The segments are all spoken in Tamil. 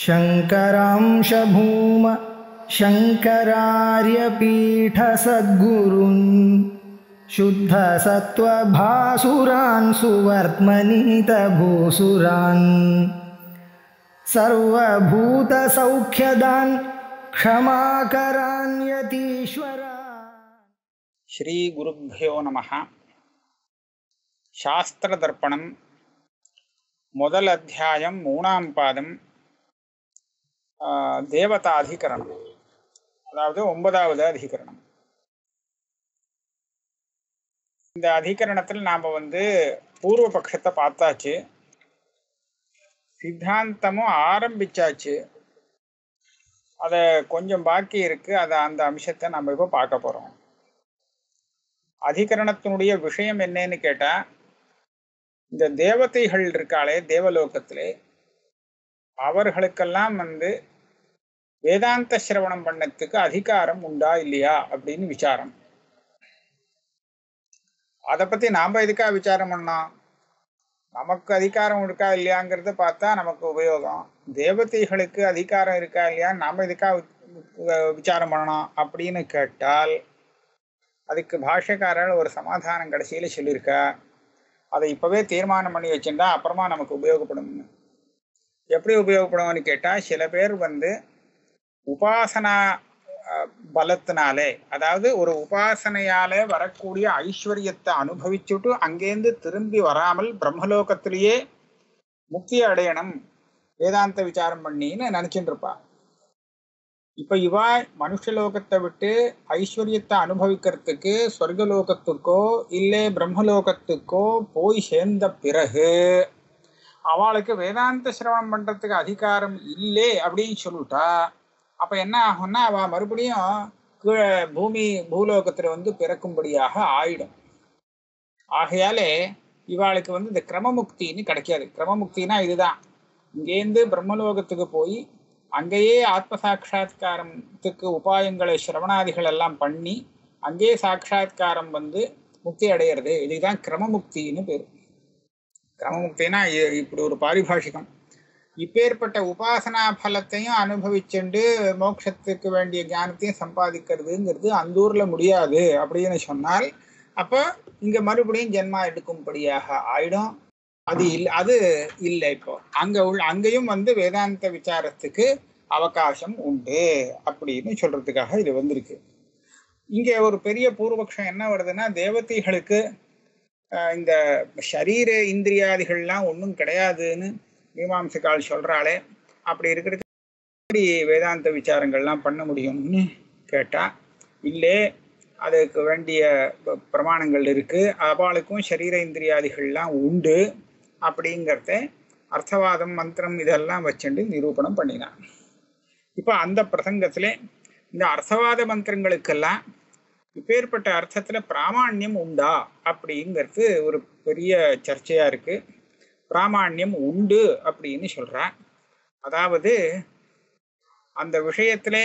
शङ्करांशभूम शङ्करार्यपीठसद्गुरुन् शुद्धसत्त्वभासुरान् सुवर्त्मनीतभूसुरान् सर्वभूतसौख्यदान् क्षमाकरान्यतीश्वरा ಶ್ರೀ ಗುರುಭ್ಯೋ ನಮಃ சாஸ்திரதர்ப்பணம் முதல் அத்தியாயம் மூணாம் பாதம் ஆஹ், தேவதாதிகரணம் அதாவது ஒன்பதாவது அதிகரணம் இந்த அதிகரணத்தில் நாம் வந்து பூர்வ பட்சத்தை பார்த்தாச்சு சித்தாந்தமும் ஆரம்பிச்சாச்சு அதை கொஞ்சம் பாக்கி இருக்கு அதை அந்த அம்சத்தை நம்ம இப்போ பார்க்க போறோம் அதிகரணத்தினுடைய விஷயம் என்னன்னு கேட்டா இந்த தேவதைகள் இருக்காளே தேவலோகத்திலே அவர்களுக்கெல்லாம் வந்து வேதாந்த சிரவணம் பண்ணத்துக்கு அதிகாரம் உண்டா இல்லையா அப்படின்னு விசாரம் அதை பத்தி நாம எதுக்காக விசாரம் பண்ணோம் நமக்கு அதிகாரம் இருக்கா இல்லையாங்கிறத பார்த்தா நமக்கு உபயோகம் தேவதைகளுக்கு அதிகாரம் இருக்கா இல்லையா நாம எதுக்காக வி- விசாரம் பண்ணணும் அப்படின்னு கேட்டால் அதுக்கு பாஷ்யக்காரர் ஒரு சமாதானம் கடைசியில சொல்லியிருக்கா அதை இப்பவே தீர்மானம் பண்ணி வச்சுட்டா அப்புறமா நமக்கு உபயோகப்படும்னு எப்படி உபயோகப்படும்னு கேட்டா சில பேர் வந்து உபாசனா அஹ், பலத்தினாலே அதாவது ஒரு உபாசனையாலே வரக்கூடிய ஐஸ்வர்யத்தை அனுபவிச்சுட்டு அங்கேருந்து திரும்பி வராமல் பிரம்மலோகத்திலேயே முக்தியை அடையணும் வேதாந்த விசாரம் பண்ணின்னு நினைச்சுட்டு இருப்பா இப்ப இவா மனுஷலோகத்தை விட்டு ஐஸ்வர்யத்தை அனுபவிக்கிறதுக்கு சொர்க்கலோகத்துக்கோ இல்லை பிரம்மலோகத்துக்கோ போய் சேர்ந்த பிறகு அவளுக்கு வேதாந்த சிரவணம் பண்றதுக்கு அதிகாரம் இல்லை அப்படின்னு சொல்லிட்டா அப்ப என்ன ஆகும்னா அவ மறுபடியும் கீழே பூமி பூலோகத்துல வந்து பிறக்கும்படியாக ஆயிடும் ஆகையாலே இவாளுக்கு வந்து இந்த கிரமமுக்தின்னு கிடைக்காது கிரமமுக்தினா இதுதான் இங்கேருந்து பிரம்மலோகத்துக்கு போய் அங்கேயே ஆத்ம சாட்சா்காரத்துக்கு உபாயங்களை சிரவணாதிகள் எல்லாம் பண்ணி அங்கேயே சாட்சா்காரம் வந்து முக்தி அடையிறது இதுதான் கிரமமுக்தின்னு பேர் கிரமமுக்தினா இ- இப்படி ஒரு பாரிபாஷிகம் இப்பேற்பட்ட உபாசனா பலத்தையும் அனுபவிச்சுண்டு மோட்சத்துக்கு வேண்டிய ஞானத்தையும் சம்பாதிக்கிறதுங்கிறது அந்த ஊர்ல முடியாது அப்படின்னு சொன்னால் அப்போ இங்க மறுபடியும் ஜென்மா எடுக்கும்படியாக ஆயிடும் அது இல்ல அது இல்லை இப்போ அங்க உள்ள அங்கேயும் வந்து வேதாந்த விசாரத்துக்கு அவகாசம் உண்டு அப்படின்னு சொல்றதுக்காக இது வந்திருக்கு இங்க ஒரு பெரிய பூர்வபக்ஷம் என்ன வருதுன்னா தேவதைகளுக்கு ஆஹ், இந்த ஷரீர இந்திரியாதிகள்லாம் ஒன்றும் கிடையாதுன்னு மீமாம்சகால் சொல்றாளே அப்படி இருக்கிறது எப்படி வேதாந்த விசாரங்கள்லாம் பண்ண முடியும்னு கேட்டா இல்லே அதுக்கு வேண்டிய ப- பிரமாணங்கள் இருக்கு அவளுக்கும் சரீர இந்திரியாதிகள்லாம் உண்டு அப்படிங்கிறத அர்த்தவாதம் மந்திரம் இதெல்லாம் வச்சுட்டு நிரூபணம் பண்ணினான் இப்போ அந்த பிரசங்கத்துல இந்த அர்த்தவாத மந்திரங்களுக்கெல்லாம் இப்பேற்பட்ட அர்த்தத்துல பிராமாண்யம் உண்டா அப்படிங்கிறது ஒரு பெரிய சர்ச்சையா இருக்கு பிராமாண்யம் உண்டு அப்படின்னு சொல்றா அதாவது அந்த விஷயத்திலே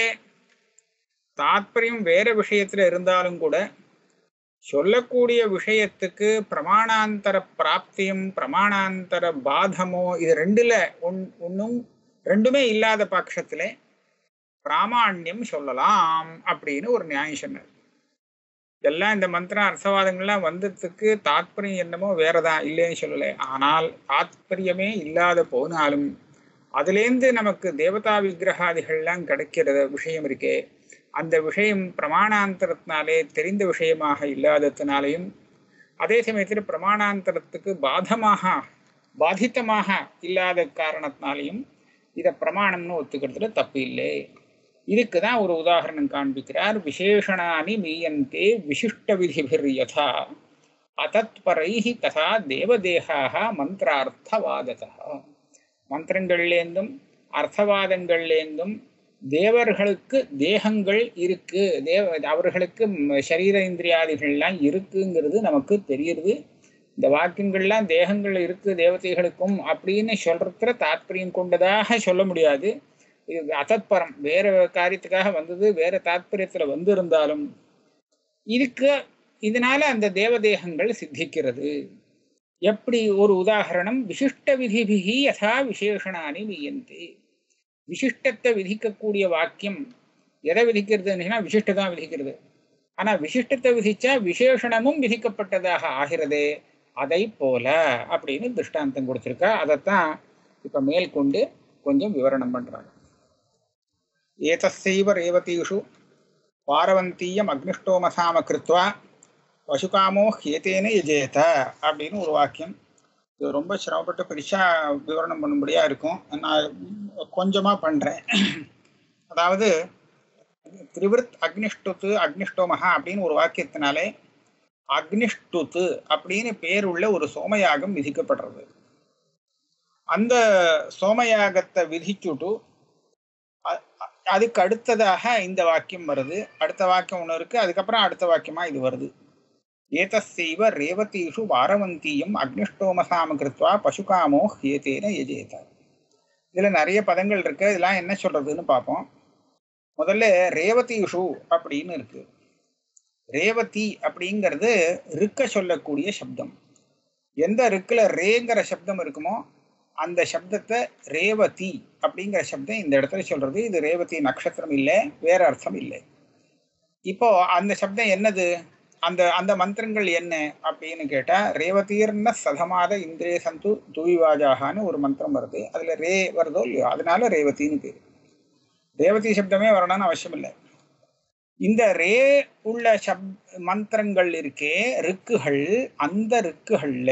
தாத்பரியம் வேற விஷயத்துல இருந்தாலும் கூட சொல்லக்கூடிய விஷயத்துக்கு பிரமாணாந்தர பிராப்தியும் பிரமாணாந்தர பாதமோ இது ரெண்டுல ஒன் ஒன்றும் ரெண்டுமே இல்லாத பட்சத்திலே பிராமாண்யம் சொல்லலாம் அப்படின்னு ஒரு நியாயம் சொன்னார் இதெல்லாம் இந்த மந்திர அர்த்தவாதங்கள்லாம் வந்ததுக்கு தாத்பரியம் என்னமோ வேறதான் இல்லைன்னு சொல்லலை ஆனால் தாத்பரியமே இல்லாத போனாலும் அதுலேருந்து நமக்கு தேவதா விக்கிரகாதிகள்லாம் கிடைக்கிற விஷயம் இருக்கே அந்த விஷயம் பிரமாணாந்தரத்தினாலே தெரிந்த விஷயமாக இல்லாததுனாலையும் அதே சமயத்தில் பிரமாணாந்தரத்துக்கு பாதமாக பாதித்தமாக இல்லாத காரணத்தினாலையும் இதை பிரமாணம்னு ஒத்துக்கிறதுல தப்பு இல்லை இதுக்கு தான் ஒரு உதாரணம் காண்பிக்கிறார் விசேஷணானி மீயந்தே விசிஷ்ட விதிபிர் யதா அதத்பரைஹி ததா தேவதேகாக மந்திரார்த்தவாததா மந்திரங்கள்லேருந்தும் அர்த்தவாதங்கள்லேருந்தும் தேவர்களுக்கு தேகங்கள் இருக்கு தேவ அவர்களுக்கு ம், சரீர இந்திரியாதிகள்லாம் இருக்குங்கிறது நமக்கு தெரியுது இந்த வாக்கியங்கள்லாம் தேகங்கள் இருக்கு தேவதைகளுக்கும் அப்படின்னு சொல்றதுல தாத்பரியம் கொண்டதாக சொல்ல முடியாது இது அசத்பரம் வேற காரியத்துக்காக வந்தது வேற தாத்பரியத்துல வந்திருந்தாலும் இதுக்கு இதனால அந்த தேவதேகங்கள் சித்திக்கிறது எப்படி ஒரு உதாகரணம் விசிஷ்ட விதிபிகி யதா விசேஷணானி மீயந்தி விசிஷ்டத்தை விதிக்கக்கூடிய வாக்கியம் எதை விதிக்கிறதுன்னா விசிஷ்ட தான் விதிக்கிறது ஆனா விசிஷ்டத்தை விதிச்சா விசேஷணமும் விதிக்கப்பட்டதாக ஆகிறதே அதை போல அப்படின்னு திருஷ்டாந்தம் கொடுத்திருக்கா அதைத்தான் இப்ப மேற்கொண்டு கொஞ்சம் விவரணம் பண்றாங்க ஏதசைவ ரேவதீஷு பாரவந்தீயம் அக்னிஷ்டோமசாம கிருத்வா பசுகாமோ ஹேத்தேன யஜேத அப்படின்னு ஒரு வாக்கியம் இது ரொம்ப சிரமப்பட்டு பெருசா விவரணம் பண்ணும்படியா இருக்கும் நான் கொஞ்சமா பண்றேன் அதாவது திரிவிருத் அக்னிஷ்டுத்து அக்னிஷ்டோமஹா அப்படின்னு ஒரு வாக்கியத்தினாலே அக்னிஷ்டுத்து அப்படின்னு பேர் உள்ள ஒரு சோமயாகம் விதிக்கப்படுறது அந்த சோமயாகத்தை விதிச்சுட்டு அ- அ- அதுக்கு அடுத்ததாக இந்த வாக்கியம் வருது அடுத்த வாக்கியம் ஒன்று இருக்கு அதுக்கப்புறம் அடுத்த வாக்கியமா இது வருது ஏதசைவ ரேவதீஷு வாரவந்தீயம் அக்னிஷ்டோமசாம கிருத்வா பசுகாமோ ஹேதேன யஜேத இதுல நிறைய பதங்கள் இருக்கு இதெல்லாம் என்ன சொல்றதுன்னு பார்ப்போம் முதல்ல ரேவதீஷு அப்படின்னு இருக்கு ரேவதி அப்படிங்கிறது ருக்க சொல்லக்கூடிய சப்தம் எந்த ருக்குல ரேங்கிற சப்தம் இருக்குமோ அந்த சப்தத்தை ரேவதி அப்படிங்கிற சப்தம் இந்த இடத்துல சொல்றது இது ரேவதி நட்சத்திரம் இல்லை வேற அர்த்தம் இல்லை இப்போ அந்த சப்தம் என்னது அந்த அந்த மந்திரங்கள் என்ன அப்படின்னு கேட்டா ரேவதீர்ன சதமாத இந்திரிய சந்து தூய்வாஜாகான்னு ஒரு மந்திரம் வருது அதுல ரே வருதோ இல்லையோ அதனால ரேவதின்னு பேரு ரேவதி சப்தமே வரணும்னு அவசியம் இல்லை இந்த ரே உள்ள சப் மந்திரங்கள் இருக்கே ரிக்குகள் அந்த ரிக்குகள்ல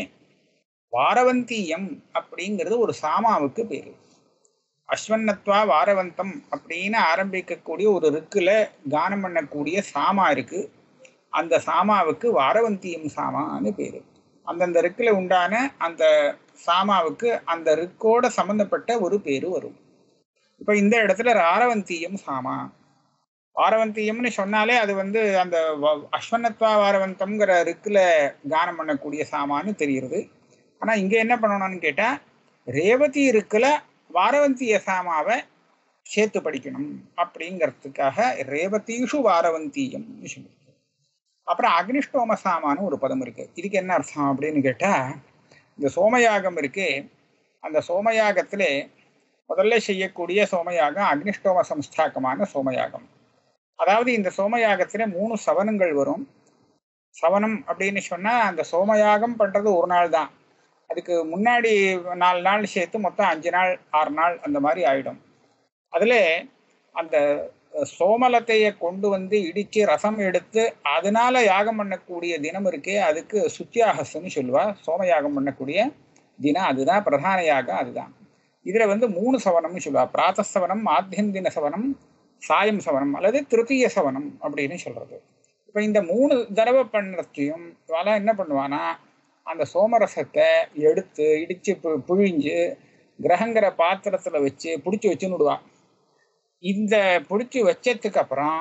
வாரவந்தீயம் அப்படிங்கிறது ஒரு சாமாவுக்கு பேரு அஸ்வன்னத்வா வாரவந்தம் அப்படின்னு ஆரம்பிக்கக்கூடிய ஒரு ரிக்குல கானம் பண்ணக்கூடிய சாமா இருக்கு அந்த சாமாவுக்கு வாரவந்தியம் சாமான்னு பேரு அந்தந்த ரிக்குல உண்டான அந்த சாமாவுக்கு அந்த ரிக்கோட சம்பந்தப்பட்ட ஒரு பேரு வரும் இப்ப இந்த இடத்துல ராரவந்தியம் சாமா வாரவந்தியம்னு சொன்னாலே அது வந்து அந்த வ- அஸ்வன்னத்வா வாரவந்தம்ங்கிற ரிக்குல கானம் பண்ணக்கூடிய சாமான்னு தெரியுது ஆனா இங்க என்ன பண்ணணும்னு கேட்டா ரேவதி இருக்குல வாரவந்திய சாமாவை சேர்த்து படிக்கணும் அப்படிங்கிறதுக்காக ரேவதீஷு வாரவந்தீயம் சொல்லுது அப்புறம் அக்னிஷ்டோம சாமான்னு ஒரு பதம் இருக்கு இதுக்கு என்ன அர்த்தம் அப்படின்னு கேட்டா இந்த சோமயாகம் இருக்கே அந்த சோமயாகத்திலே முதல்ல செய்யக்கூடிய சோமயாகம் அக்னிஷ்டோம சம்ஸ்தாக்கமான சோமயாகம் அதாவது இந்த சோமயாகத்துல மூணு சவனங்கள் வரும் சவனம் அப்படின்னு சொன்னா அந்த சோமயாகம் பண்றது ஒரு நாள் தான் அதுக்கு முன்னாடி நாலு நாள் சேர்த்து மொத்தம் அஞ்சு நாள் ஆறு நாள் அந்த மாதிரி ஆயிடும் அதுல அந்த சோமலத்தையை கொண்டு வந்து இடிச்சு ரசம் எடுத்து அதனால யாகம் பண்ணக்கூடிய தினம் இருக்கே அதுக்கு சுத்தியாகஸ்ன்னு சொல்லுவா சோமயாகம் பண்ணக்கூடிய தினம் அதுதான் பிரதான யாகம் அதுதான் இதுல வந்து மூணு சவனம்னு சொல்லுவா பிராத்த சவனம் மாத்தியந்தின சவனம் சாயம் சவனம் அல்லது திருத்தீய சவனம் அப்படின்னு சொல்றது இப்ப இந்த மூணு தடவை பண்ணுறதையும் இவெல்லாம் என்ன பண்ணுவானா அந்த சோமரசத்தை எடுத்து இடிச்சு பு- புழிஞ்சு கிரகங்கிற பாத்திரத்துல வச்சு பிடிச்சி வச்சுன்னு விடுவா இந்த பிடிச்சி வச்சதுக்கு அப்புறம்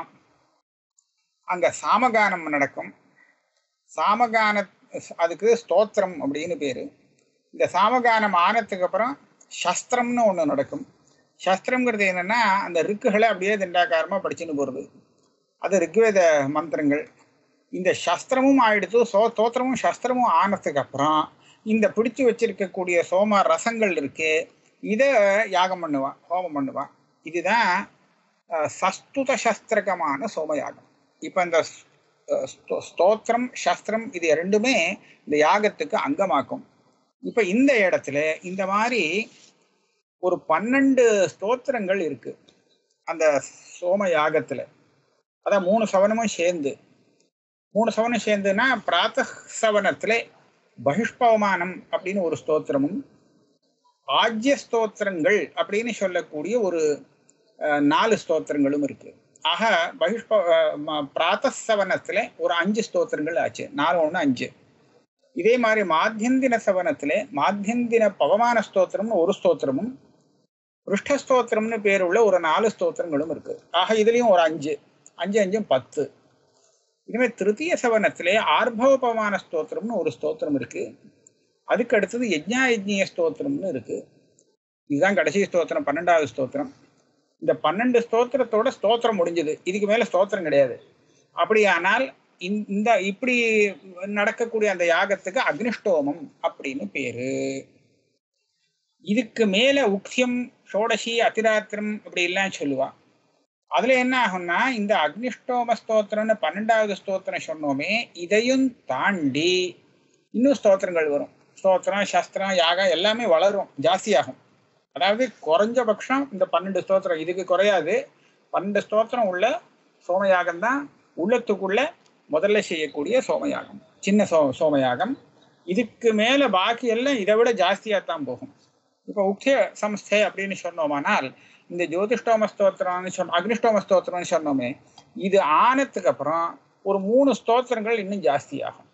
அங்க சாமகானம் நடக்கும் சாமகான அதுக்கு ஸ்தோத்திரம் அப்படின்னு பேரு இந்த சாமகானம் ஆனதுக்கு அப்புறம் சஸ்திரம்னு ஒண்ணு நடக்கும் சஸ்திரம்ங்கிறது என்னன்னா அந்த ரிக்குகளை அப்படியே திண்டாக்காரமா படிச்சுன்னு போறது அது ரிக்வேத மந்திரங்கள் இந்த சஸ்திரமும் ஆயிடுத்து சோ தோத்திரமும் சஸ்திரமும் ஆனதுக்கு அப்புறம் இந்த பிடிச்சு வச்சிருக்கக்கூடிய சோம ரசங்கள் இருக்கு இதை யாகம் பண்ணுவான் ஹோமம் பண்ணுவான் இதுதான் அஹ், சஸ்துத சஸ்திரகமான சோமயாகம் இப்போ இந்த ஸ்- அஹ், ஸ்தோ- ஸ்தோத்திரம் சஸ்திரம் இது ரெண்டுமே இந்த யாகத்துக்கு அங்கமாக்கும் இப்போ இந்த இடத்துல இந்த மாதிரி ஒரு பன்னெண்டு ஸ்தோத்திரங்கள் இருக்கு அந்த சோம யாகத்துல அதான் மூணு சவனமும் சேர்ந்து மூணு சவனம் சேர்ந்துன்னா பிராத்த சவனத்திலே பகிஷ்பவமானம் அப்படின்னு ஒரு ஸ்தோத்திரமும் ஆஜ்ய ஸ்தோத்திரங்கள் அப்படின்னு சொல்லக்கூடிய ஒரு அஹ், நாலு ஸ்தோத்திரங்களும் இருக்கு ஆக பகிஷ்ப அஹ், ம- பிராத்த சவனத்துல ஒரு அஞ்சு ஸ்தோத்திரங்கள் ஆச்சு நாலு ஒன்று அஞ்சு இதே மாதிரி மாத்தியந்தின சவனத்திலே மாத்தியந்தின பவமான ஸ்தோத்திரம்னு ஒரு ஸ்தோத்திரமும் ருஷ்டஸ்தோத்திரம்னு பேர் உள்ள ஒரு நாலு ஸ்தோத்திரங்களும் இருக்கு ஆக இதுலயும் ஒரு அஞ்சு அஞ்சு அஞ்சும் பத்து இனிமே திருத்தீய சவனத்திலே ஆர்பவபமான ஸ்தோத்திரம்னு ஒரு ஸ்தோத்திரம் இருக்கு அதுக்கு அடுத்தது யஜ்ஞாயஜ்ஞிய ஸ்தோத்திரம்னு இருக்கு இதுதான் கடைசி ஸ்தோத்திரம் பன்னெண்டாவது ஸ்தோத்திரம் இந்த பன்னெண்டு ஸ்தோத்திரத்தோட ஸ்தோத்திரம் முடிஞ்சது இதுக்கு மேல ஸ்தோத்திரம் கிடையாது அப்படியானால் இந்த- இந்த இப்படி நடக்கக்கூடிய அந்த யாகத்துக்கு அக்னிஷ்டோமம் அப்படின்னு பேரு இதுக்கு மேல உக்தியம் ஷோடசி அதிராத்திரம் அப்படி எல்லாம் சொல்லுவா அதுல என்ன ஆகும்னா இந்த அக்னிஷ்டோம ஸ்தோத்திரம்னு பன்னெண்டாவது ஸ்தோத்திரம் சொன்னோமே இதையும் தாண்டி இன்னும் ஸ்தோத்திரங்கள் வரும் ஸ்தோத்திரம் சஸ்திரம் யாகம் எல்லாமே வளரும் ஜாஸ்தியாகும் அதாவது குறைஞ்சபட்சம் இந்த பன்னெண்டு ஸ்தோத்திரம் இதுக்கு குறையாது பன்னெண்டு ஸ்தோத்திரம் உள்ள சோமயாகம் தான் உள்ளத்துக்குள்ள முதல்ல செய்யக்கூடிய சோமயாகம் சின்ன சோ சோமயாகம் இதுக்கு மேல பாக்கி எல்லாம் இதை விட ஜாஸ்தியா தான் போகும் இப்போ உக்திய சம்ஸ்தே அப்படின்னு சொன்னோமானால் இந்த ஜோதிஷ்டோம ஸ்தோத்திரம்னு சொன்ன அக்னிஷ்டோம ஸ்தோத்திரம்னு சொன்னோமே இது ஆனதுக்கு அப்புறம் ஒரு மூணு ஸ்தோத்திரங்கள் இன்னும் ஜாஸ்தியாகும்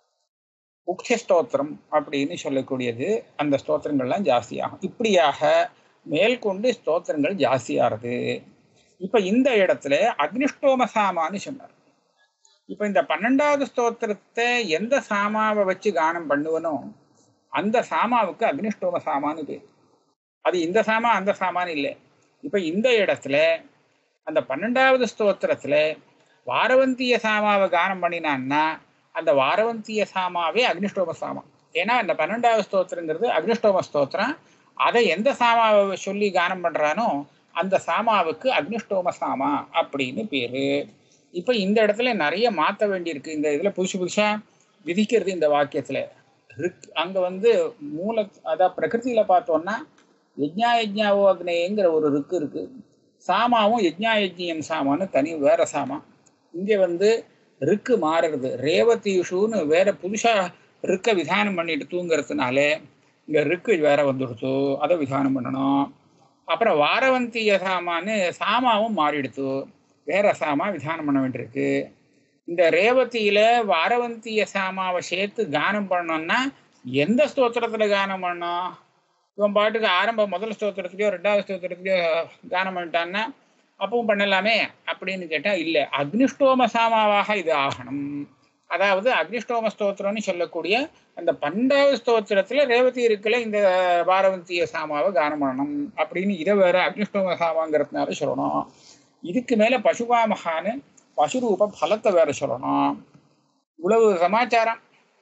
உக்திய ஸ்தோத்திரம் அப்படின்னு சொல்லக்கூடியது அந்த ஸ்தோத்திரங்கள்லாம் ஜாஸ்தியாகும் இப்படியாக மேற்கொண்டு ஸ்தோத்திரங்கள் ஜாஸ்தியாகிறது இப்ப இந்த இடத்துல அக்னிஷ்டோம சாமான்னு சொன்னார் இப்ப இந்த பன்னெண்டாவது ஸ்தோத்திரத்தை எந்த சாமாவை வச்சு கானம் பண்ணுவனோ அந்த சாமாவுக்கு அக்னிஷ்டோம சாமான்னு பேர் அது இந்த சாமா அந்த சாமான்னு இல்லை இப்ப இந்த இடத்துல அந்த பன்னெண்டாவது ஸ்தோத்திரத்துல வாரவந்திய சாமாவை கானம் பண்ணினான்னா அந்த வாரவந்திய சாமாவே அக்னிஷ்டோம சாமா ஏன்னா இந்த பன்னெண்டாவது ஸ்தோத்திரங்கிறது அக்னிஷ்டோம ஸ்தோத்திரம் அதை எந்த சாமாவை சொல்லி கானம் பண்றானோ அந்த சாமாவுக்கு அக்னிஷ்டோம சாமா அப்படின்னு பேரு இப்ப இந்த இடத்துல நிறைய மாத்த வேண்டியிருக்கு இந்த இதுல புதுசு புதுசா விதிக்கிறது இந்த வாக்கியத்துல ரிக் அங்க வந்து மூல அதான் பிரகிருதியில பார்த்தோம்னா யஜ்ஞா யஜ்ஞாவோ அக்னேயங்கிற ஒரு ரிக்கு இருக்கு சாமாவும் யஜ்ஞா யஜ்ஞியம் சாமான்னு தனி வேற சாமா இங்க வந்து ரிக்கு மாறுறது ரேவதிஷுன்னு வேற புதுசா ரிக்க விதானம் பண்ணிட்டு தூங்குறதுனால இங்க ரிக்கு வேற வந்துடுத்து அதை விதானம் பண்ணணும் அப்புறம் வாரவந்திய சாமான்னு சாமாவும் மாறிடுத்து வேற சாமா விதானம் பண்ண வேண்டியிருக்கு இந்த ரேவதியில வாரவந்திய சாமாவை சேர்த்து கானம் பண்ணோம்னா எந்த ஸ்தோத்திரத்துல கானம் பண்ணோம் இவன் பாட்டுக்கு ஆரம்ப முதல் ஸ்தோத்திரத்துலயோ ரெண்டாவது ஸ்தோத்திரத்துலயோ கானம் பண்ணிட்டான்னா அப்பவும் பண்ணலாமே அப்படின்னு கேட்டா இல்ல அக்னிஷ்டோம சாமாவாக இது ஆகணும் அதாவது அக்னிஷ்டோம ஸ்தோத்திரம்னு சொல்லக்கூடிய அந்த பன்னெண்டாவது ஸ்தோத்திரத்துல ரேவதி இருக்குல்ல இந்த பாரவந்திய சாமாவை கானம் பண்ணணும் அப்படின்னு இதை வேற அக்னிஷ்டோம சாமாங்கிறதுனால சொல்லணும் இதுக்கு மேல பசுபாமகான்னு பசுரூப பலத்தை வேற சொல்லணும் இவ்வளவு சமாச்சாரம்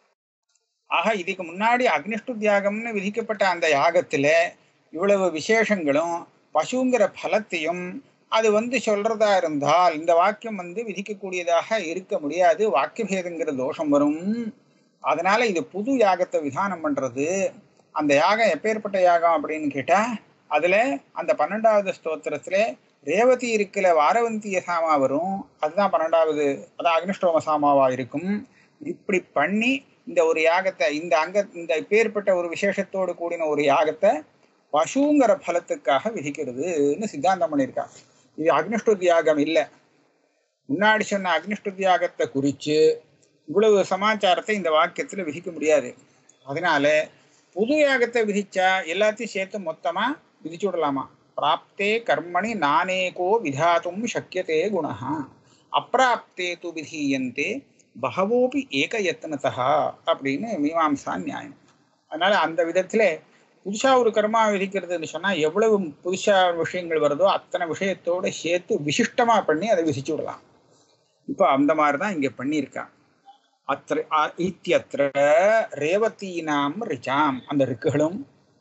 ஆக இதுக்கு முன்னாடி அக்னிஷ்டு தியாகம்னு விதிக்கப்பட்ட அந்த யாகத்துல இவ்வளவு விசேஷங்களும் பசுங்கிற பலத்தையும் அது வந்து சொல்றதா இருந்தால் இந்த வாக்கியம் வந்து விதிக்கக்கூடியதாக இருக்க முடியாது வாக்கியபேதங்கிற தோஷம் வரும் அதனால இது புது யாகத்தை விதானம் பண்றது அந்த யாகம் எப்பேற்பட்ட யாகம் அப்படின்னு கேட்டா அதுல அந்த பன்னெண்டாவது ஸ்தோத்திரத்துல ரேவதி இருக்கல வாரவந்திய சாமா வரும் அதுதான் பன்னெண்டாவது அதான் அக்னிஷ்டோம சாமாவா இருக்கும் இப்படி பண்ணி இந்த ஒரு யாகத்தை இந்த அங்க இந்த பேர்பட்ட ஒரு விசேஷத்தோடு கூடின ஒரு யாகத்தை பசுங்கிற பலத்துக்காக விதிக்கிறதுன்னு சித்தாந்தம் பண்ணியிருக்காங்க இது அக்னிஷ்டு தியாகம் இல்லை முன்னாடி சொன்ன அக்னிஷ்டு தியாகத்தை குறித்து இவ்வளவு சமாச்சாரத்தை இந்த வாக்கியத்தில் விதிக்க முடியாது அதனால புது யாகத்தை விதிச்சா எல்லாத்தையும் சேர்த்து மொத்தமா விதிச்சு விடலாமா பிராப்தே கர்மணி நானேகோ விதாத்தும் சக்கியதே குணா அப்பிராப்தே து விதீயந்தே பகவோபி ஏகயத்னதா அப்படின்னு மீமாம்சா நியாயம் அதனால அந்த விதத்துல புதுசா ஒரு கர்மா விதிக்கிறதுன்னு சொன்னா எவ்வளவு புதுசா விஷயங்கள் வருதோ அத்தனை விஷயத்தோட சேர்த்து விசிஷ்டமா பண்ணி அதை விதிச்சு விடலாம் இப்போ அந்த மாதிரி தான் இங்க பண்ணியிருக்கான் அத்திர இத்தியத்திர ரேவத்தீனாம் ரிச்சாம் அந்த ரிக்குகளும்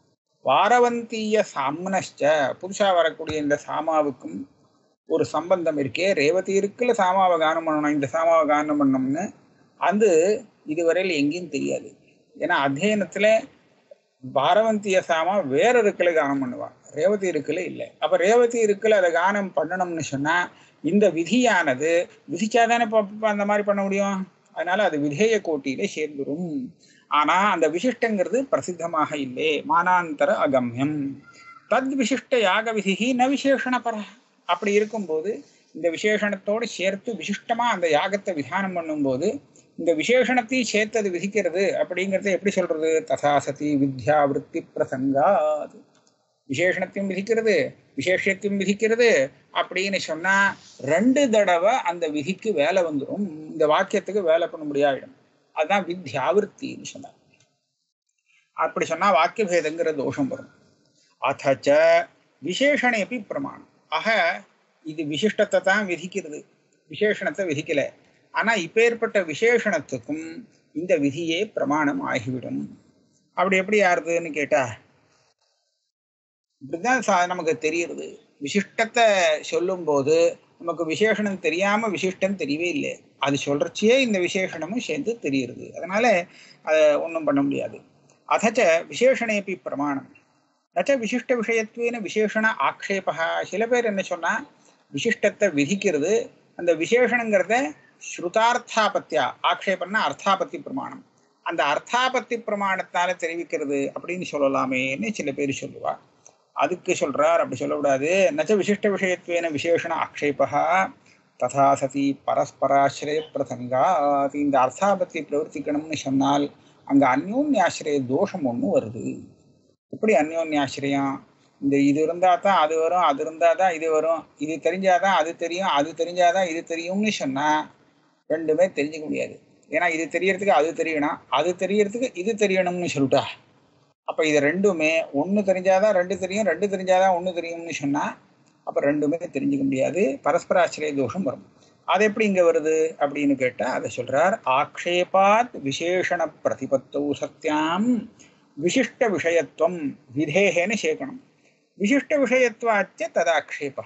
வாரவந்தீய சாம்னஷ்ட புதுசா வரக்கூடிய இந்த சாமாவுக்கும் ஒரு சம்பந்தம் இருக்கே ரேவதி இருக்குல்ல சாமாவை கானம் பண்ணணும் இந்த சாமாவை கானம் பண்ணணும்னு அது இதுவரையில் எங்கேயும் தெரியாது ஏன்னா அத்தியனத்துல பாரவந்திய சாமா வேற இருக்குல கானம் பண்ணுவா ரேவதி இருக்குல இல்லை அப்ப ரேவதி இருக்குல அதை கானம் பண்ணணும்னு சொன்னா இந்த விதியானது விதிச்சாதானே இப்போ அந்த மாதிரி பண்ண முடியும் அதனால அது விதேய கோட்டியிலே சேர்ந்துரும் ஆனா அந்த விசிஷ்டங்கிறது பிரசித்தமாக இல்லை மானாந்தர அகம்யம் தத் விசிஷ்ட யாக விதிகி ந விசேஷணபர அப்படி இருக்கும்போது இந்த விசேஷணத்தோடு சேர்த்து விசிஷ்டமா அந்த யாகத்தை விதானம் பண்ணும்போது இந்த விசேஷணத்தையும் சேர்த்தது விதிக்கிறது அப்படிங்கிறத எப்படி சொல்றது ததாசதி வித்யா விற்பி பிரசங்காது விசேஷணத்தையும் விதிக்கிறது விசேஷத்தையும் விதிக்கிறது அப்படின்னு சொன்னா ரெண்டு தடவை அந்த விதிக்கு வேலை வந்துடும் இந்த வாக்கியத்துக்கு வேலை பண்ண முடியாயிடும் அதுதான் வித்யாவிருத்தின்னு சொன்னார் அப்படி சொன்னா வாக்கிய பேதங்கிற தோஷம் வரும் அத்தச்ச விசேஷணேபி பிரமாணம் ஆக இது விசிஷ்டத்தை தான் விதிக்கிறது விசேஷணத்தை விதிக்கல ஆனா இப்பேற்பட்ட விசேஷணத்துக்கும் இந்த விதியே பிரமாணம் ஆகிவிடும் அப்படி எப்படி யாருதுன்னு கேட்டா இப்படிதான் சா- நமக்கு தெரியுது விசிஷ்டத்தை சொல்லும்போது நமக்கு விசேஷணம் தெரியாம விசிஷ்டம் தெரியவே இல்லை அது சொல்றச்சே இந்த விசேஷணமும் சேர்ந்து தெரியுது அதனால அதை ஒன்றும் பண்ண முடியாது அதச்ச விசேஷணேபி பிரமாணம் நச்ச விசிஷ்ட விஷயத்துவேன விசேஷண ஆக்ஷேபா சில பேர் என்ன சொன்னா விசிஷ்டத்தை விதிக்கிறது அந்த விசேஷணங்கிறத ஸ்ருதார்த்தாபத்தியா ஆக்ஷேபம்னா அர்த்தாபத்தி பிரமாணம் அந்த அர்த்தாபத்தி பிரமாணத்தால தெரிவிக்கிறது அப்படின்னு சொல்லலாமேன்னு சில பேர் சொல்லுவா அதுக்கு சொல்றார் அப்படி சொல்லக்கூடாது நச்ச விசிஷ்ட விஷயத்துவேன விசேஷண ஆக்ஷேபா ததா சதி பரஸ்பராசிரய பிரசங்காத் இந்த அர்த்தாபத்தி பிரவர்த்திக்கணும்னு சொன்னால் அங்க அந்யோன்யாசிரய தோஷம் ஒண்ணு வருது எப்படி அந்யோன்யாசிரியம் இந்த இது இருந்தா தான் அது வரும் அது இருந்தா தான் இது வரும் இது தெரிஞ்சாதான் அது தெரியும் அது தெரிஞ்சாதான் இது தெரியும்னு சொன்னா ரெண்டுமே தெரிஞ்சுக்க முடியாது ஏன்னா இது தெரியறதுக்கு அது தெரியணும் அது தெரியறதுக்கு இது தெரியணும்னு சொல்லிட்டா அப்ப இது ரெண்டுமே ஒண்ணு தெரிஞ்சாதான் ரெண்டு தெரியும் ரெண்டு தெரிஞ்சாதான் ஒண்ணு தெரியும்னு சொன்னா அப்ப ரெண்டுமே தெரிஞ்சுக்க முடியாது பரஸ்பர ஆச்சரிய தோஷம் வரும் அது எப்படி இங்க வருது அப்படின்னு கேட்டா அதை சொல்றார் ஆக்ஷேபாத் விசேஷண பிரதிபத்தௌ சத்தியாம் விசிஷ்ட விஷயத்துவம் விதேகன்னு சேர்க்கணும் விசிஷ்ட விஷயத்துவாச்ச ததாக்ஷேபா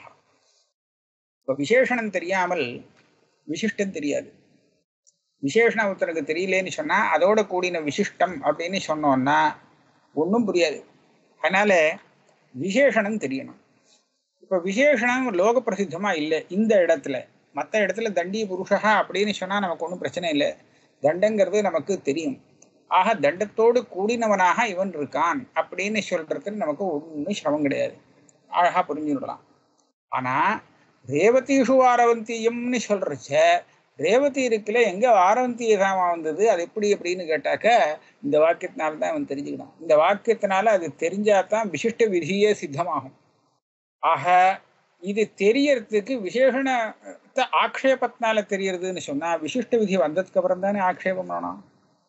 இப்ப விசேஷணம் தெரியாமல் விசிஷ்டம் தெரியாது விசேஷணம் ஒருத்தனுக்கு தெரியலேன்னு சொன்னா அதோட கூடின விசிஷ்டம் அப்படின்னு சொன்னோம்னா ஒன்றும் புரியாது அதனால விசேஷணம் தெரியணும் இப்ப விசேஷணம் லோக பிரசித்தமா இல்லை இந்த இடத்துல மற்ற இடத்துல தண்டி புருஷா அப்படின்னு சொன்னா நமக்கு ஒன்றும் பிரச்சனை இல்லை தண்டங்கிறது நமக்கு தெரியும் ஆக தண்டத்தோடு கூடினவனாக இவன் இருக்கான் அப்படின்னு சொல்றதுக்கு நமக்கு ஒன்றும் சிரமம் கிடையாது அழகா புரிஞ்சுடலாம் ஆனா ரேவதிஷு வாரவந்தியம்னு சொல்றச்ச ரேவதி இருக்குல்ல எங்க வாரவந்தி சாமா வந்தது அது எப்படி அப்படின்னு கேட்டாக்க இந்த வாக்கியத்தினால தான் அவன் தெரிஞ்சுக்கணும் இந்த வாக்கியத்தினால அது தெரிஞ்சாதான் விசிஷ்ட விதியே சித்தமாகும் ஆக இது தெரியறதுக்கு விசேஷணத்தை ஆக்ஷேபத்தினால தெரியறதுன்னு சொன்னா விசிஷ்ட விதி வந்ததுக்கு அப்புறம் தானே ஆக்ஷேபம் பண்ணணும்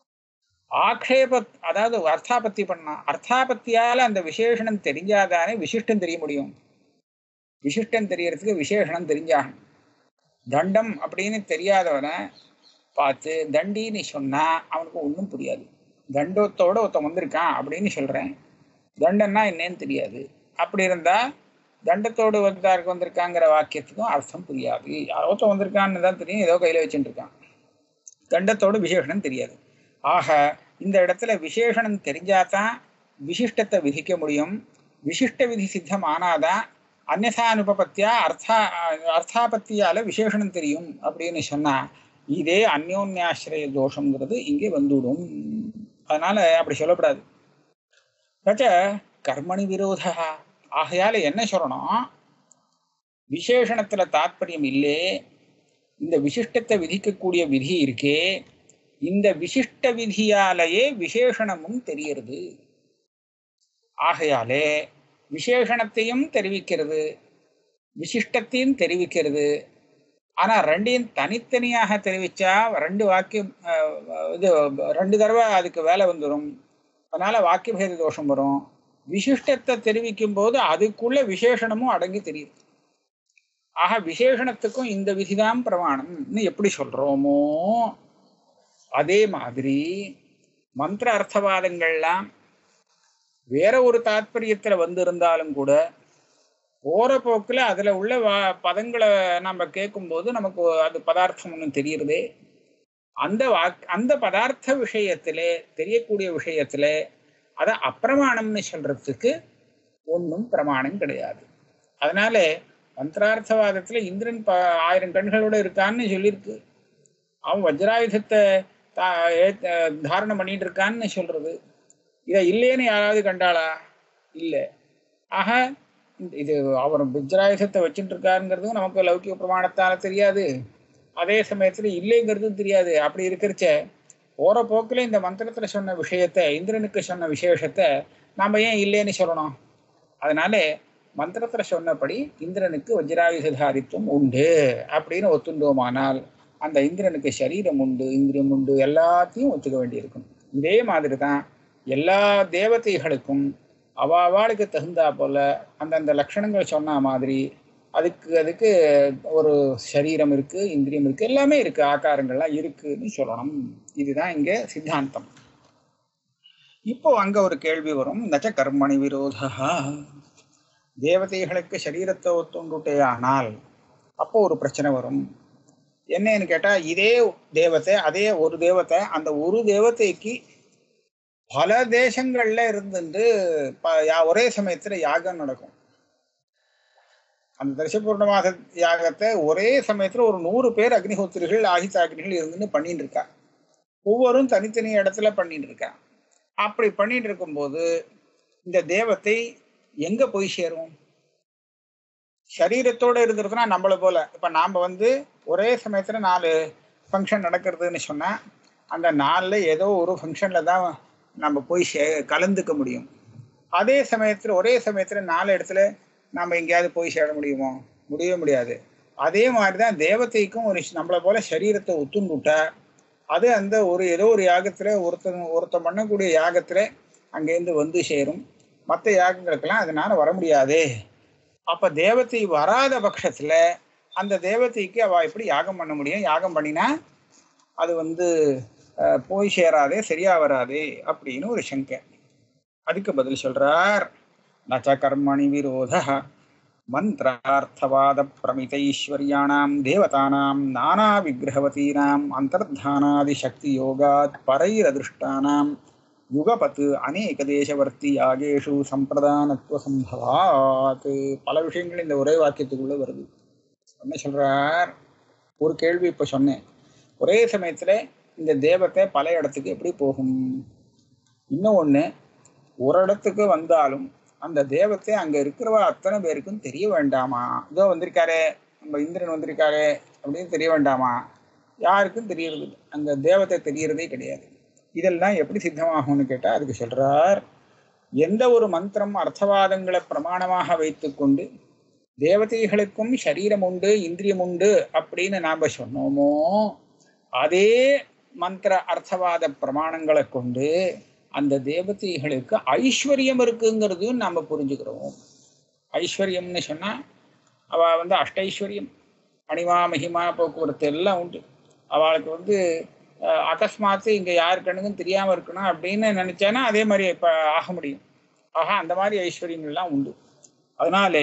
ஆக்ஷேப அதாவது அர்த்தாபத்தி பண்ணா அர்த்தாபத்தியால அந்த விசேஷணம் தெரிஞ்சாதானே விசிஷ்டம் தெரிய முடியும் விசிஷ்டம் தெரியறதுக்கு விசேஷணம் தெரிஞ்சாகணும் தண்டம் அப்படின்னு தெரியாதவனை பார்த்து தண்டின்னு சொன்னா அவனுக்கு ஒன்றும் புரியாது தண்டத்தோட ஒருத்தன் வந்திருக்கான் அப்படின்னு சொல்றேன் தண்டன்னா என்னன்னு தெரியாது அப்படி இருந்தா தண்டத்தோடு வந்தாருக்கு வந்திருக்காங்கிற வாக்கியத்துக்கும் அர்த்தம் புரியாது யாரோ ஒருத்தன் வந்திருக்கான்னு தான் தெரியும் ஏதோ கையில வச்சுட்டு இருக்கான் தண்டத்தோடு விசேஷணம் தெரியாது ஆக இந்த இடத்துல விசேஷணம் தெரிஞ்சாதான் விசிஷ்டத்தை விதிக்க முடியும் விசிஷ்ட விதி சித்தம் ஆனாதான் அந்நசானுபபத்தியா அர்த்தா அர்த்தாபத்தியால விசேஷணம் தெரியும் அப்படின்னு சொன்னா இதே அந்யோன்யாசிரிய தோஷங்கிறது இங்கே வந்துவிடும் அதனால அப்படி சொல்லக்கூடாது தச்ச கர்மணி விரோத ஆகையால என்ன சொல்லணும் விசேஷணத்துல தாத்பரியம் இல்லே இந்த விசிஷ்டத்தை விதிக்கக்கூடிய விதி இருக்கே இந்த விசிஷ்ட விதியாலேயே விசேஷணமும் தெரியறது ஆகையாலே விசேஷணத்தையும் தெரிவிக்கிறது விசிஷ்டத்தையும் தெரிவிக்கிறது ஆனா ரெண்டையும் தனித்தனியாக தெரிவிச்சா ரெண்டு வாக்கியம் அஹ், இது ரெண்டு தடவை அதுக்கு வேலை வந்துடும் அதனால வாக்கியபேத தோஷம் வரும் விசிஷ்டத்தை தெரிவிக்கும் போது அதுக்குள்ள விசேஷணமும் அடங்கி தெரியுது ஆக விசேஷணத்துக்கும் இந்த விதிதான் பிரமாணம்னு எப்படி சொல்றோமோ அதே மாதிரி மந்திர அர்த்தவாதங்கள்லாம் வேற ஒரு தாத்பரியத்துல வந்திருந்தாலும் கூட போற போக்குல அதுல உள்ள வா- பதங்களை நம்ம கேட்கும்போது நமக்கு அது பதார்த்தம் ஒன்று தெரியுறதே அந்த வாக் அந்த பதார்த்த விஷயத்திலே தெரியக்கூடிய விஷயத்திலே அதை அப்பிரமாணம்னு சொல்றதுக்கு ஒன்றும் பிரமாணம் கிடையாது அதனால மந்திரார்த்தவாதத்துல இந்திரன் ப ஆயிரம் கண்களோட இருக்கான்னு சொல்லியிருக்கு அவன் வஜ்ராயுதத்தை தா- ஏ- தாரணம் பண்ணிட்டு இருக்கான்னு சொல்றது இதை இல்லைன்னு யாராவது கண்டாளா இல்லை ஆக இந்த- இது அவர் வஜ்ராயுதத்தை வச்சுட்டு இருக்காருங்கிறதும் நமக்கு லௌகிக பிரமாணத்தால தெரியாது அதே சமயத்துல இல்லைங்கிறதும் தெரியாது அப்படி இருக்கிறச்ச போற போக்குல இந்த மந்திரத்துல சொன்ன விஷயத்தை இந்திரனுக்கு சொன்ன விசேஷத்தை நாம ஏன் இல்லைன்னு சொல்லணும் அதனால மந்திரத்துல சொன்னபடி இந்திரனுக்கு வஜ்ராயுததாரித்துவம் உண்டு அப்படின்னு ஒத்துண்டோமானால் அந்த இந்திரனுக்கு சரீரம் உண்டு இந்திரியம் உண்டு எல்லாத்தையும் ஒத்துக்க வேண்டியிருக்கும் இதே மாதிரி தான் எல்லா தேவதைகளுக்கும் அவ அவளுக்கு தகுந்தா போல அந்தந்த லட்சணங்கள் சொன்ன மாதிரி அதுக்கு அதுக்கு ஒரு சரீரம் இருக்கு இந்திரியம் இருக்கு எல்லாமே இருக்கு ஆகாரங்கள்லாம் இருக்குன்னு சொல்லணும் இதுதான் இங்க சித்தாந்தம் இப்போ அங்க ஒரு கேள்வி வரும் நச்ச கர்மணி விரோதா தேவதைகளுக்கு சரீரத்தை ஒத்துண்டுட்டே ஆனால் அப்போ ஒரு பிரச்சனை வரும் என்னன்னு கேட்டா இதே தேவத்தை அதே ஒரு தேவத்தை அந்த ஒரு தேவதைக்கு பல தேசங்கள்ல இருந்து ப- யா- ஒரே சமயத்துல யாகம் நடக்கும் அந்த தரிசபூர்ணமாக யாகத்தை ஒரே சமயத்துல ஒரு நூறு பேர் அக்னிஹோத்திரிகள் ஆகித்த அக்னிகள் இருந்துன்னு பண்ணிட்டு இருக்கா ஒவ்வொரும் தனித்தனி இடத்துல பண்ணிட்டு இருக்கா அப்படி பண்ணிட்டு இருக்கும்போது இந்த தேவத்தை எங்க போய் சேரும் சரீரத்தோட இருந்துருதுன்னா நம்மள போல இப்ப நாம வந்து ஒரே சமயத்துல நாலு ஃபங்க்ஷன் நடக்கிறதுன்னு சொன்னா அந்த நாள்ல ஏதோ ஒரு ஃபங்க்ஷன்ல தான் நம்ம போய் சே- கலந்துக்க முடியும் அதே சமயத்துல ஒரே சமயத்துல நாலு இடத்துல நாம எங்கேயாவது போய் சேர முடியுமோ முடியவே முடியாது அதே மாதிரிதான் தேவதைக்கும் ஒரு நம்மளை போல சரீரத்தை ஒத்துண்டுட்டா அது அந்த ஒரு ஏதோ ஒரு யாகத்துல ஒருத்தன் ஒருத்தன் பண்ணக்கூடிய யாகத்துல அங்கேருந்து வந்து சேரும் மற்ற யாகங்களுக்கெல்லாம் அதனால வர முடியாதே அப்ப தேவதை வராத பட்சத்துல அந்த தேவதைக்கு அவ எப்படி யாகம் பண்ண முடியும் யாகம் பண்ணினா அது வந்து அஹ், போய் சேராதே சரியா வராதே அப்படின்னு ஒரு சங்கை அதுக்கு பதில் சொல்றார் நச்ச கர்மணி விரோத மந்திரார்த்தவாத பிரமிதைஸ்வர்யாணாம் தேவதானாம் நானா விக்கிரகவதீனாம் அந்தர்தானாதி சக்தி யோகாத் பரைரதிருஷ்டானாம் யுகபத் அநேக தேசவர்த்தி யாகேஷு சம்பிரதானத்துவ சம்பவாத் பல விஷயங்கள் இந்த ஒரே வாக்கியத்துக்குள்ள வருது என்ன சொல்றார் ஒரு கேள்வி இப்ப சொன்னேன் ஒரே சமயத்துல இந்த தேவத்தை பல இடத்துக்கு எப்படி போகும் இன்னும் ஒண்ணு ஒரு இடத்துக்கு வந்தாலும் அந்த தேவத்தை அங்க இருக்கிறவ அத்தனை பேருக்கும் தெரிய வேண்டாமா இதோ வந்திருக்காரே நம்ம இந்திரன் வந்திருக்காரே அப்படின்னு தெரிய வேண்டாமா யாருக்கும் தெரியறது இல்ல. அந்த தேவத்தை தெரியறதே கிடையாது இதெல்லாம் எப்படி சித்தமாகும்னு கேட்டா அதுக்கு சொல்றார் எந்த ஒரு மந்திரம் அர்த்தவாதங்களை பிரமாணமாக வைத்துக்கொண்டு தேவதைகளுக்கும் சரீரம் உண்டு இந்திரியம் உண்டு அப்படின்னு நாம சொன்னோமோ அதே மந்திர அர்த்தவாத பிரமாணங்களை கொண்டு அந்த தேவதைகளுக்கு ஐஸ்வர்யம் இருக்குங்கிறதையும் நாம புரிஞ்சுக்கிறோம் ஐஸ்வர்யம்னு சொன்னா அவ வந்து அஷ்டைஸ்வர்யம் அணிமா மகிமா போக்குவரத்து எல்லாம் உண்டு அவளுக்கு வந்து அஹ், அகஸ்மாத்து இங்க யாரு கண்ணுக்கும் தெரியாம இருக்கணும் அப்படின்னு நினைச்சானா அதே மாதிரி இப்ப ஆக முடியும் ஆக அந்த மாதிரி ஐஸ்வர்யங்கள்லாம் உண்டு அதனாலே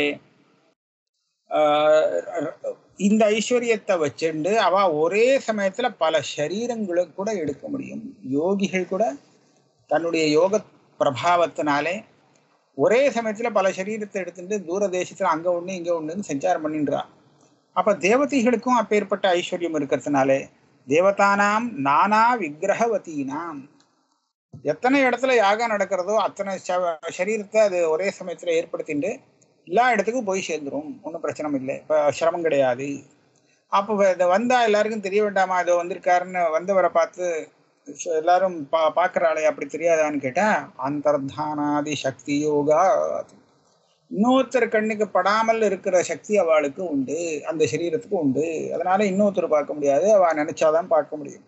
ஆஹ், இந்த ஐஸ்வர்யத்தை வச்சுண்டு அவ ஒரே சமயத்துல பல சரீரங்களை கூட எடுக்க முடியும் யோகிகள் கூட தன்னுடைய யோக பிரபாவத்தினாலே ஒரே சமயத்துல பல சரீரத்தை எடுத்துட்டு தூர தேசத்துல அங்க ஒண்ணு இங்க ஒண்ணுன்னு சஞ்சாரம் பண்ணின்றா அப்ப தேவதைகளுக்கும் அப்பேற்பட்ட ஐஸ்வர்யம் இருக்கிறதுனாலே தேவதானாம் நானா விக்கிரகவதீனாம் எத்தனை இடத்துல யாகம் நடக்கிறதோ அத்தனை ச- சரீரத்தை அது ஒரே சமயத்துல ஏற்படுத்திட்டு எல்லா இடத்துக்கும் போய் சேர்ந்துரும் ஒன்றும் பிரச்சனை இல்லை இப்போ சிரமம் கிடையாது அப்போ இதை வந்தா எல்லாருக்கும் தெரிய வேண்டாமா இதோ வந்திருக்காருன்னு வந்தவரை பார்த்து ச- எல்லாரும் பா பார்க்குறாளே அப்படி தெரியாதான்னு கேட்டா அந்தர்தானாதி சக்தி யோகா இன்னொருத்தர் கண்ணுக்கு படாமல் இருக்கிற சக்தி அவளுக்கு உண்டு அந்த சரீரத்துக்கு உண்டு அதனால இன்னொருத்தர் பார்க்க முடியாது அவ நினைச்சாதான் பார்க்க முடியும்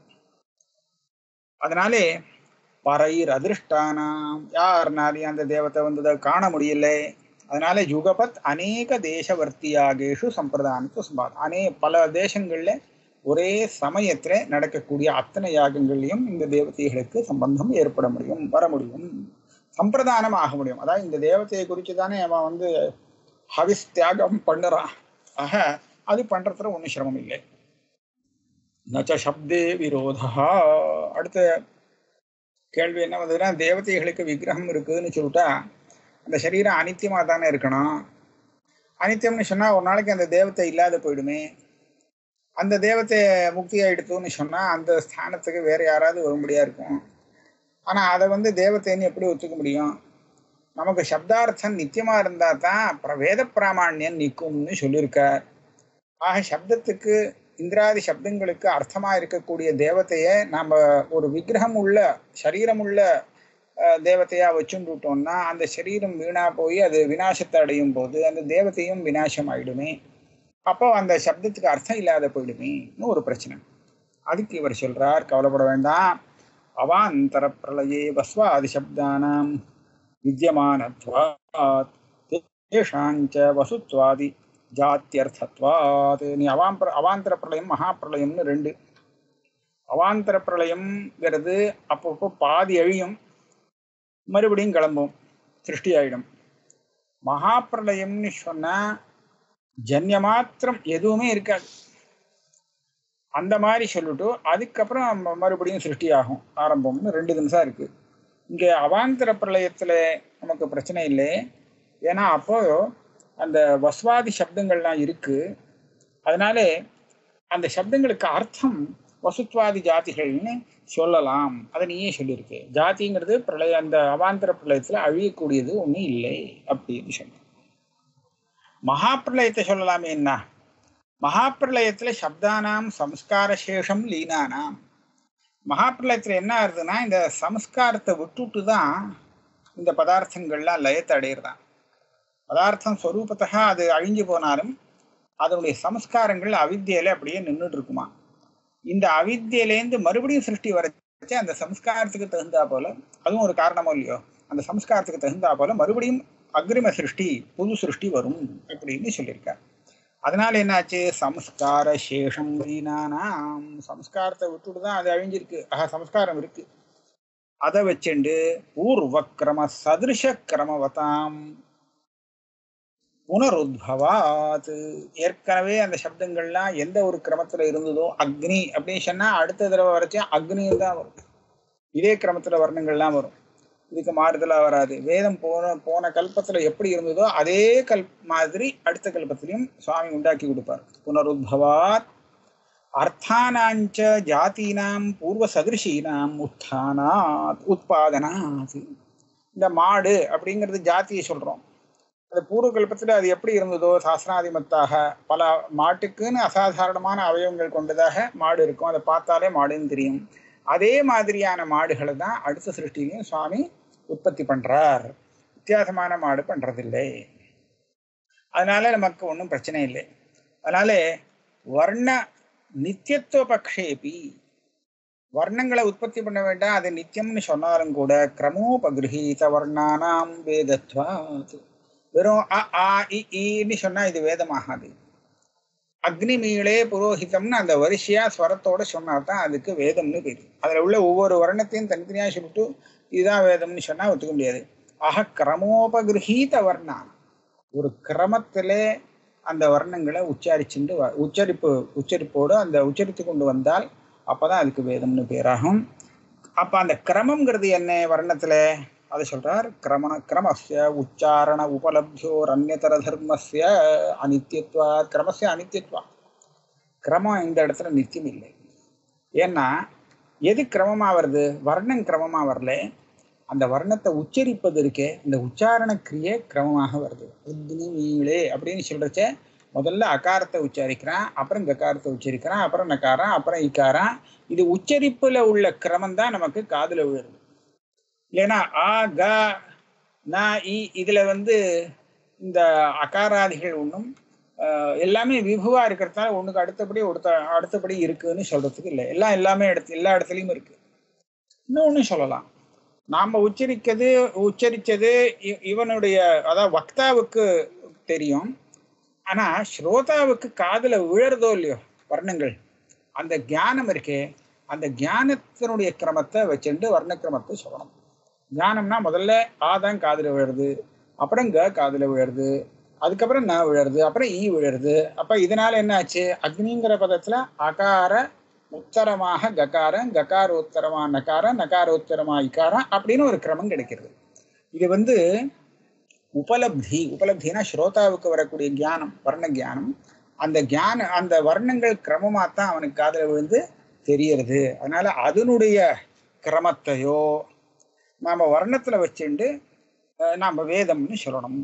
அதனாலே பறையிர் அதிருஷ்டானாம் யாருனாலையும் அந்த தேவத்தை வந்ததை காண முடியல அதனால யுகபத் அநேக தேசவர்த்தியாகேஷு சம்பிரதானத்து சம்பாதம் அநே பல தேசங்கள்ல ஒரே சமயத்துல நடக்கக்கூடிய அத்தனை யாகங்கள்லயும் இந்த தேவதைகளுக்கு சம்பந்தம் ஏற்பட முடியும் வர முடியும் சம்பிரதானம் ஆக முடியும் அதாவது இந்த தேவதையை குறித்து தானே அவன் வந்து ஹவிஸ் தியாகம் பண்ணுறான் ஆக அது பண்றதுல ஒன்றும் சிரமம் இல்லை நச்ச சப்தே விரோதா அடுத்த கேள்வி என்ன வந்ததுன்னா தேவதைகளுக்கு விக்கிரகம் இருக்குதுன்னு சொல்லிட்டா அந்த சரீரம் அனித்தியமா தானே இருக்கணும் அனித்தியம்னு சொன்னா ஒரு நாளைக்கு அந்த தேவத்தை இல்லாத போயிடுமே அந்த தேவத்தை முக்தி ஆயிடுத்துன்னு சொன்னா அந்த ஸ்தானத்துக்கு வேற யாராவது வரும்படியா இருக்கும் ஆனா அதை வந்து தேவத்தைன்னு எப்படி ஒத்துக்க முடியும் நமக்கு சப்தார்த்தம் நித்தியமா இருந்தா தான் அப்புறம் வேத பிராமாண்யம் நிற்கும்னு சொல்லியிருக்கார் ஆக சப்தத்துக்கு இந்திராதி சப்தங்களுக்கு அர்த்தமா இருக்கக்கூடிய தேவதையை நாம ஒரு விக்கிரகம் உள்ள சரீரம் உள்ள அஹ், தேவதையா வச்சுட்டுட்டோம்னா அந்த சரீரம் வீணா போய் அது விநாசத்தை அடையும் போது அந்த தேவதையும் விநாசம் ஆயிடுமே அப்போ அந்த சப்தத்துக்கு அர்த்தம் இல்லாத போயிடுமேன்னு ஒரு பிரச்சனை அதுக்கு இவர் சொல்றார் கவலைப்பட வேண்டாம் அவாந்தர பிரளயே வஸ்வாதி சப்தானாம் வித்தியமானத்வாத் தேஷாஞ்ச வசுத்வாதி ஜாத்தியர்த்தத்வாத் நீ அவாம்பர அவாந்தர பிரளயம் மகாபிரளயம்னு ரெண்டு அவாந்தர பிரளயம்ங்கிறது அப்பப்போ பாதி அழியும் மறுபடியும் கிளம்பும் சிருஷ்டி ஆயிடும் மகாப்பிரளயம்னு சொன்னா ஜன்ய மாத்திரம் எதுவுமே இருக்காது அந்த மாதிரி சொல்லிட்டு அதுக்கப்புறம் ம- மறுபடியும் சிருஷ்டி ஆகும் ஆரம்பம்னு ரெண்டு நிமிஷம் இருக்கு இங்க அவாந்தர பிரளயத்துல நமக்கு பிரச்சனை இல்லை ஏன்னா அப்போ அந்த வஸ்வாதி சப்தங்கள்லாம் இருக்கு அதனால அந்த சப்தங்களுக்கு அர்த்தம் வசுத்வாதி ஜாதிகள்னு சொல்லலாம் அதை நீயே சொல்லியிருக்கு ஜாதிங்கிறது பிரளய அந்த அவாந்தர பிரளயத்துல அழியக்கூடியது ஒன்றும் இல்லை அப்படின்னு சொன்ன மகாப்பிரளயத்தை சொல்லலாமே என்ன மகாப்பிரளயத்துல சப்தானாம் சம்ஸ்கார சேஷம் லீனானாம் மகாப்பிரளயத்துல என்ன ஆகுதுன்னா இந்த சம்ஸ்காரத்தை விட்டுட்டு தான் இந்த பதார்த்தங்கள்லாம் லயத்தை அடையிறதான் பதார்த்தம் ஸ்வரூபத்தக அது அழிஞ்சு போனாலும் அதனுடைய சம்ஸ்காரங்கள் அவித்தியில அப்படியே நின்றுட்டு இருக்குமா இந்த அவித்தியிலேருந்து மறுபடியும் சிருஷ்டி வரச்சு அந்த சம்ஸ்காரத்துக்கு தகுந்தா போல அதுவும் ஒரு காரணமோ இல்லையோ அந்த சம்ஸ்காரத்துக்கு தகுந்தா போல மறுபடியும் அக்ரிம சிருஷ்டி புது சிருஷ்டி வரும் அப்படின்னு சொல்லியிருக்கார் அதனால என்னாச்சு சம்ஸ்கார சேஷம் வீணானாம் சம்ஸ்காரத்தை விட்டுட்டு தான் அது அழிஞ்சிருக்கு ஆஹா சம்ஸ்காரம் இருக்கு அதை வச்சுண்டு பூர்வ கிரம சதிருஷ கிரமவதாம் புனருத்பவாத் ஏற்கனவே அந்த சப்தங்கள்லாம் எந்த ஒரு கிரமத்துல இருந்ததோ அக்னி அப்படின்னு சொன்னா அடுத்த தடவை வரைச்சா அக்னியில் தான் வரும் இதே கிரமத்துல வர்ணங்கள்லாம் வரும் இதுக்கு மாறுதலா வராது வேதம் போன போன கல்பத்துல எப்படி இருந்ததோ அதே கல் மாதிரி அடுத்த கல்பத்திலையும் சுவாமி உண்டாக்கி கொடுப்பார் புனருத்பவாத் அர்த்தானாஞ்ச ஜாதீனாம் பூர்வ சதிருஷீனாம் உத்தானாத் உத்பாதனாத் இந்த மாடு அப்படிங்கிறது ஜாதியை சொல்றோம் அது பூர்வ கல்பத்துல அது எப்படி இருந்ததோ சாஸ்திராதிமத்தாக பல மாட்டுக்குன்னு அசாதாரணமான அவயவங்கள் கொண்டதாக மாடு இருக்கும் அதை பார்த்தாலே மாடுன்னு தெரியும் அதே மாதிரியான மாடுகளை தான் அடுத்த சிருஷ்டிலையும் சுவாமி உற்பத்தி பண்றார் வித்தியாசமான மாடு பண்றதில்லை அதனால நமக்கு ஒன்றும் பிரச்சனை இல்லை அதனால வர்ண நித்தியத்துவ பக்ஷேபி வர்ணங்களை உற்பத்தி பண்ண வேண்டாம் அது நித்தியம்னு சொன்னாலும் கூட கிரமோபகிரகீத வர்ணானாம் வேதத்வாத் வெறும் அ ஆ இ ஈன்னு சொன்னா இது வேதமாகாது அக்னிமீளே புரோஹிதம்னு அந்த வரிசையா ஸ்வரத்தோட சொன்னா தான் அதுக்கு வேதம்னு பேரு அதுல உள்ள ஒவ்வொரு வர்ணத்தையும் தனித்தனியா சொல்லிட்டு இதுதான் வேதம்னு சொன்னா ஒத்துக்க முடியாது ஆக கிரமோபகிரகீத வர்ணா ஒரு கிரமத்திலே அந்த வர்ணங்களை உச்சாரிச்சுட்டு வ- உச்சரிப்பு உச்சரிப்போடு அந்த உச்சரித்து கொண்டு வந்தால் அப்பதான் அதுக்கு வேதம்னு பேராகும் அப்ப அந்த கிரமம்ங்கிறது என்ன வர்ணத்துல அதை சொல்றார் கிரமண கிரமஸ்ய உச்சாரண உபலப்தியோர் அந்நதர தர்மஸ்ய அனித்தியத்வா கிரமஸ்ய அனித்தியத்வா கிரமம் இந்த இடத்துல நித்தியம் இல்லை ஏன்னா எது கிரமமா வருது வர்ணம் கிரமமா வரல அந்த வர்ணத்தை உச்சரிப்பது இருக்கே இந்த உச்சாரண கிரியை கிரமமாக வருது நீங்களே அப்படின்னு சொல்றச்ச முதல்ல அகாரத்தை உச்சரிக்கிறான் அப்புறம் ககாரத்தை உச்சரிக்கிறான் அப்புறம் நகாரம் அப்புறம் இக்காரம் இது உச்சரிப்புல உள்ள கிரமம் தான் நமக்கு காதுல விழுது இல்லைன்னா ஆ க ந இ இதுல வந்து இந்த அகாராதிகள் ஒன்றும் எல்லாமே விபுவா இருக்கிறதுனால ஒண்ணுக்கு அடுத்தபடி ஒருத்த அடுத்தபடி இருக்குன்னு சொல்றதுக்கு இல்லை எல்லாம் எல்லாமே இடத்து எல்லா இடத்துலையும் இருக்கு இன்னொன்னு சொல்லலாம் நாம உச்சரிக்கிறது உச்சரிச்சது இ- இவனுடைய அதாவது வக்தாவுக்கு தெரியும் ஆனா ஸ்ரோதாவுக்கு காதுல விழறதோ இல்லையோ வர்ணங்கள் அந்த ஞானம் இருக்கே அந்த ஞானத்தினுடைய கிரமத்தை வச்சுட்டு வர்ண கிரமத்தை சொல்லணும் ஞானம்னா முதல்ல ஆ தான் காதுல விழுறது அப்புறம் க காதுல விழுறது அதுக்கப்புறம் ந விழுறது அப்புறம் ஈ விழுறது அப்ப இதனால என்ன ஆச்சு அக்னிங்கிற பதத்துல அகார உத்தரமாக ககாரம் ககார உத்தரமா நகாரம் நகார உத்தரமா இகாரம் அப்படின்னு ஒரு கிரமம் கிடைக்கிறது இது வந்து உபலப்தி உபலப்தினா ஸ்ரோதாவுக்கு வரக்கூடிய ஞானம் வர்ண ஞானம் அந்த ஞான அந்த வர்ணங்கள் கிரமமா தான் அவனுக்கு காதுல விழுந்து தெரியறது அதனால அதனுடைய கிரமத்தையோ நாம வர்ணத்துல வச்சுண்டு அஹ், நாம வேதம்னு சொல்லணும்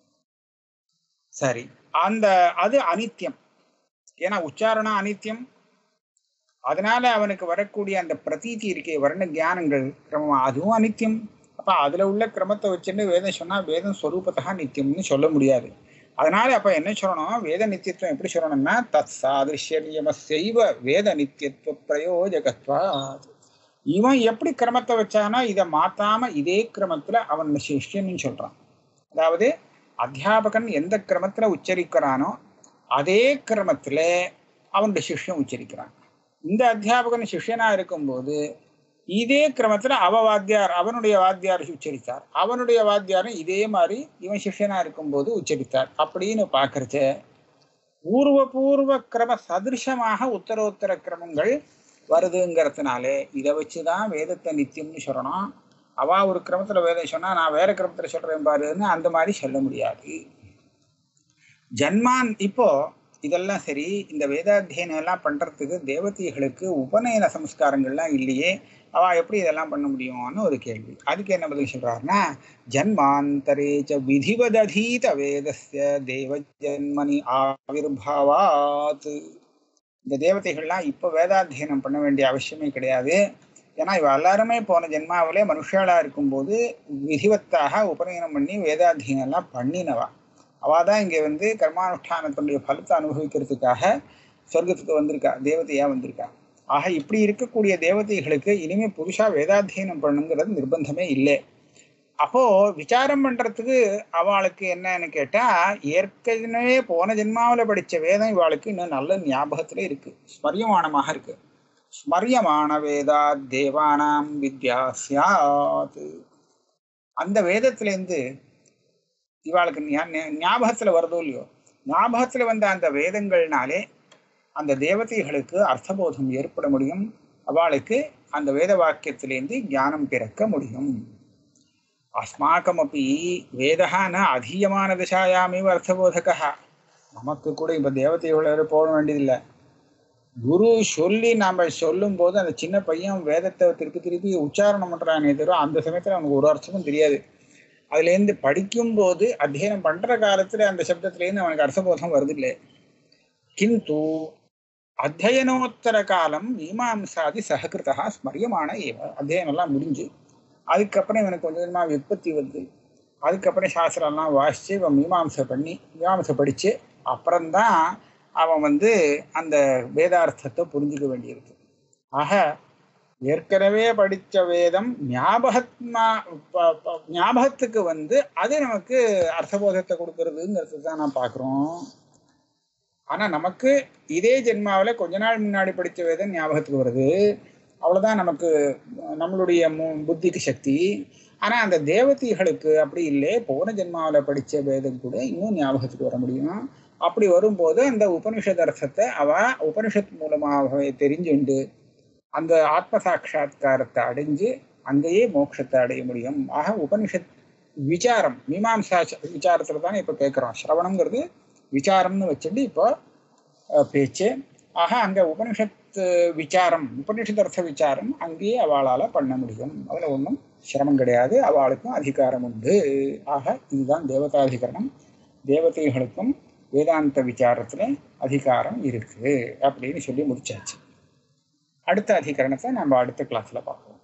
சரி அந்த அது அனித்தியம் ஏன்னா உச்சாரணம் அனித்தியம் அதனால அவனுக்கு வரக்கூடிய அந்த பிரதீதி இருக்கே வர்ண ஞானங்கள் கிரமமா அதுவும் அனித்தியம் அப்ப அதுல உள்ள கிரமத்தை வச்சுட்டு வேதம் சொன்னா வேதம் ஸ்வரூபத்தகா நித்தியம்னு சொல்ல முடியாது அதனால அப்ப என்ன சொல்லணும் வேத நித்தியத்துவம் எப்படி சொல்லணும்னா தத் சாதிருஷ்யமசைவ வேத நித்தியத்துவ பிரயோஜகத்வா இவன் எப்படி கிரமத்தை வச்சானோ இதை மாத்தாம இதே கிரமத்துல அவன் சிஷ்யன்னு சொல்றான் அதாவது அத்தியாபகன் எந்த கிரமத்துல உச்சரிக்கிறானோ அதே கிரமத்துல அவனுடைய சிஷ்யன் உச்சரிக்கிறான் இந்த அத்தியாபகன் சிஷ்யனா இருக்கும்போது இதே கிரமத்துல அவ வாத்தியார் அவனுடைய வாத்தியார் உச்சரித்தார் அவனுடைய வாத்தியாரும் இதே மாதிரி இவன் சிஷ்யனா இருக்கும்போது உச்சரித்தார் அப்படின்னு பார்க்கறச்ச பூர்வ பூர்வ கிரம சதிருஷமாக உத்தரோத்தர கிரமங்கள் வருதுங்கிறதுனாலே இதை வச்சுதான் வேதத்தை நித்தியம்னு சொல்லணும் அவ ஒரு கிரமத்துல வேதம் சொன்னா நான் வேற கிரமத்துல சொல்றேன் பாருன்னு அந்த மாதிரி சொல்ல முடியாது ஜன்மான் இப்போ இதெல்லாம் சரி இந்த வேதாத்தியனம் எல்லாம் பண்றதுக்கு தேவதைகளுக்கு உபநயன சம்ஸ்காரங்கள்லாம் இல்லையே அவ எப்படி இதெல்லாம் பண்ண முடியும்னு ஒரு கேள்வி அதுக்கு என்ன பதில் சொல்றாருன்னா ஜன்மாந்தரேச்ச விதிவததீத வேதஸ்ய தேவ ஜன்மனி ஆவிர்பாவாத் இந்த தேவதைகள்லாம் இப்போ வேதாத்தியனம் பண்ண வேண்டிய அவசியமே கிடையாது ஏன்னா இவ எல்லாருமே போன ஜென்மாவிலே மனுஷாலா இருக்கும்போது விதிவத்தாக உபநயனம் பண்ணி வேதாத்தியனம் எல்லாம் பண்ணினவா அவள் தான் இங்கே வந்து கர்மானுஷ்டானத்தினுடைய பலத்தை அனுபவிக்கிறதுக்காக சொர்க்கத்துக்கு வந்திருக்கா தேவதையா வந்திருக்கா ஆக இப்படி இருக்கக்கூடிய தேவதைகளுக்கு இனிமே புதுசா வேதாத்தியனம் பண்ணுங்கிறது நிர்பந்தமே இல்லை அப்போ விசாரம் பண்றதுக்கு அவளுக்கு என்னன்னு கேட்டா ஏற்கனவே போன ஜென்மாவில படிச்ச வேதம் இவாளுக்கு இன்னும் நல்ல ஞாபகத்துல இருக்கு ஸ்மரியமானமாக இருக்கு ஸ்மரியமான வேதா தேவானாம் வித்யா சியாத் அந்த வேதத்திலேருந்து இவாளுக்கு ஞா- ஞா- ஞாபகத்துல வருதோ இல்லையோ ஞாபகத்துல வந்த அந்த வேதங்கள்னாலே அந்த தேவதைகளுக்கு அர்த்தபோதம் ஏற்பட முடியும் அவளுக்கு அந்த வேத வாக்கியத்திலேருந்து ஞானம் பிறக்க முடியும் அஸ்மாக்கமப்பி வேதா ந அதீயமான திசாயாமேவ அர்த்தபோதகா நமக்கு கூட இப்ப தேவதைகளோட போக வேண்டியதில்லை குரு சொல்லி நாம சொல்லும் போது அந்த சின்ன பையன் வேதத்தை திருப்பி திருப்பி உச்சாரணம் பண்றானே தவிர அந்த சமயத்துல அவனுக்கு ஒரு அர்த்தமும் தெரியாது அதுல இருந்து படிக்கும் போது அத்தியனம் பண்ற காலத்துல அந்த சப்தத்துல இருந்து அவனுக்கு அர்த்தபோதம் வருது இல்லை கிந்து அத்தியனோத்தர காலம் மீமாம்சாதி சககிருதா ஸ்மரியமான ஏவ அத்தியனம் எல்லாம் முடிஞ்சு அதுக்கப்புறம் இவனுக்கு கொஞ்சம் கொஞ்சமா விற்பத்தி வருது அதுக்கப்புறம் சாஸ்திரம்லாம் வாசிச்சு இவன் மீமாம்சை பண்ணி மீமாம்சை படிச்சு அப்புறம்தான் அவன் வந்து அந்த வேதார்த்தத்தை புரிஞ்சுக்க வேண்டியிருக்கு ஆக ஏற்கனவே படிச்ச வேதம் ஞாபகத்மா ப- ப- ஞாபகத்துக்கு வந்து அது நமக்கு அர்த்தபோதத்தை கொடுக்கறதுங்கிறது தான் நான் பார்க்குறோம் ஆனா நமக்கு இதே ஜென்மாவுல கொஞ்ச நாள் முன்னாடி படிச்ச வேதம் ஞாபகத்துக்கு வருது அவ்வளவுதான் நமக்கு நம்மளுடைய மு- புத்திக்கு சக்தி ஆனா அந்த தேவதைகளுக்கு அப்படி இல்லை போன ஜென்மாவுல படிச்ச வேதம் கூட இன்னும் ஞாபகத்துக்கு வர முடியும் அப்படி வரும்போது அந்த உபனிஷத் அர்த்தத்தை அவ உபனிஷத் மூலமாகவே தெரிஞ்சுண்டு அந்த ஆத்ம சாட்சா்காரத்தை அடைஞ்சு அங்கேயே மோட்சத்தை அடைய முடியும் ஆக உபனிஷத் விசாரம் மீமாம்சா ச- விசாரத்துல தானே இப்ப கேட்கிறோம் சிரவணம்ங்கிறது விசாரம்னு வச்சுட்டு இப்போ அஹ், பேச்சு ஆக அங்க உபனிஷத் விசாரம் உபனிஷத் அர்த்த விசாரம் அங்கேயே அவளால பண்ண முடியும் அதுல ஒன்றும் சிரமம் கிடையாது அவளுக்கும் அதிகாரம் உண்டு ஆக இதுதான் தேவதாதிகரணம் தேவதைகளுக்கும் வேதாந்த விசாரத்துல அதிகாரம் இருக்கு அப்படின்னு சொல்லி முடிச்சாச்சு அடுத்த அதிகரணத்தை நம்ம அடுத்த கிளாஸ்ல பார்ப்போம்